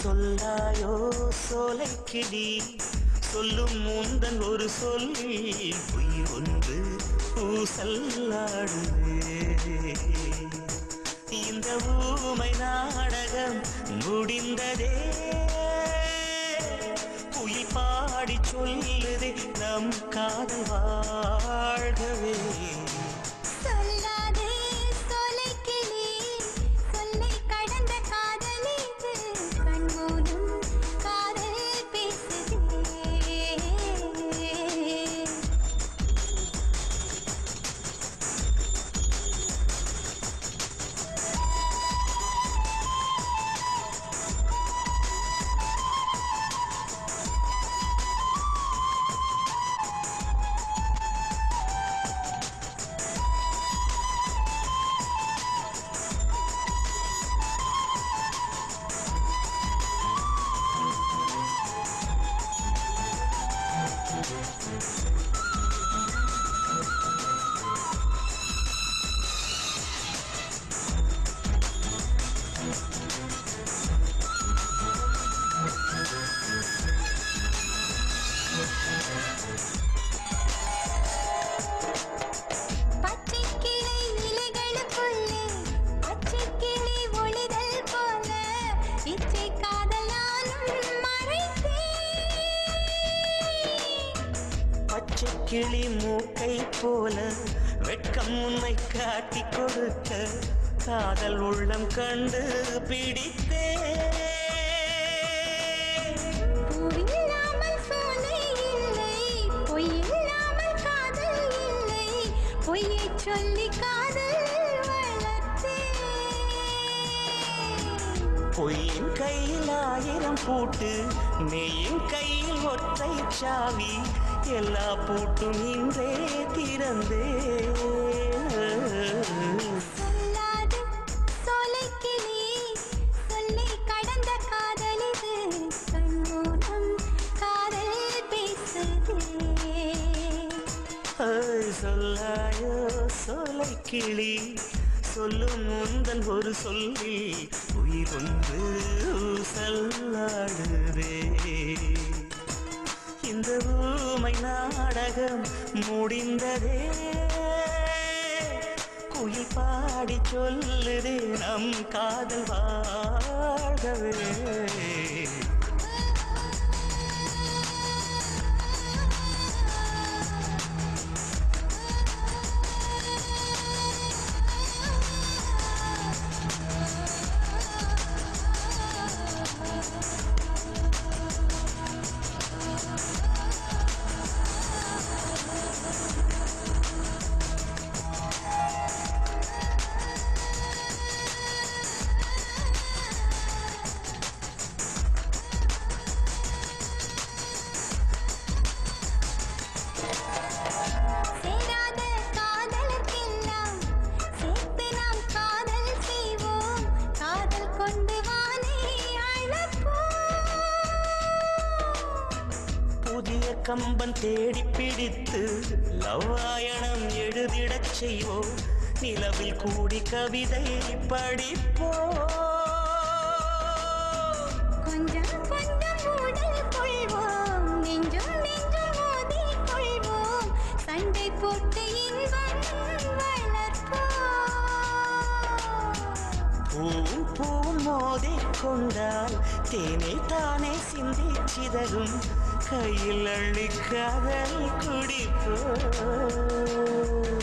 சொல்லாயோ சோலைக்கிளி சொல்லும் முந்தன் ஒரு சொல்லில் உயிர் ஒன்று ஊசல்லாடுவே இந்த ஊமை நாடகம் முடிந்ததே குயில் பாடி சொல்லுதே நம் காதல் வாழ்கவே சொல்லாதே சோலைக்கிளி சொல்லை கடந்த காதலிது கண்மூடும் காதல் பேசுதே பச்சை கிளை இலைகளுக்குள்ளே பச்சை கிளி ஒளிதல் போல இச்சை காதல் நானும் மறைத்தேன் பச்சை கிளி மூக்கை போல வெட்கம் உன்னை காட்டி கொடுக்க காதல் உள்ளம் கண்டு பிடித்தே பூவில்லாமல் சோலை இல்லை பொய்யில்லாமல் காதல் இல்லை பொய்யைச் சொல்லி காதல் வளர்த்தேன் பொய்யின் கையில் ஆயிரம் பூட்டு மெய்யின் கையில் ஒற்றை சாவி எல்லா பூட்டும் இன்றே திறந்தே சொல்லாது சோலைக்கிளி சொல்லை கடந்த காதலிது கண்மூலம் காதல் பேசுதே ஐ, சொல்லாயோ சோலை கிளி சொல்லும் முந்தன் ஒரு சொல்லி உயிர் ஒன்று ஊசல்லாடுதே இந்த ஊமை நாடகம் முடிந்ததே குயில் பாடி சொல்லுதே நம் காதல் வாழ்கவே சேராத காதலுக்கெல்லாம் சேர்த்து நாம் காதல் செய்வோம் காதல் கொண்டு வானை அழப்போம் புதிய கம்பன் தேடி பிடித்து லவ்வாயணம் எழுதிடச் செய்வோம் நிலவில் கூடி கவிதை படிப்போம் கொஞ்சம் கொஞ்சம் ஊடல் கொள்வோம் நெஞ்சும் நெஞ்சும் மோதிக் கொள்வோம் சண்டை போட்டு இன்பம் வளர்ப்போம் பூவும் பூவும் மோதிக் கொண்டால் தேனை தானே சிந்தி சிதறும் கையில் அள்ளி காதல் குடிப்போம்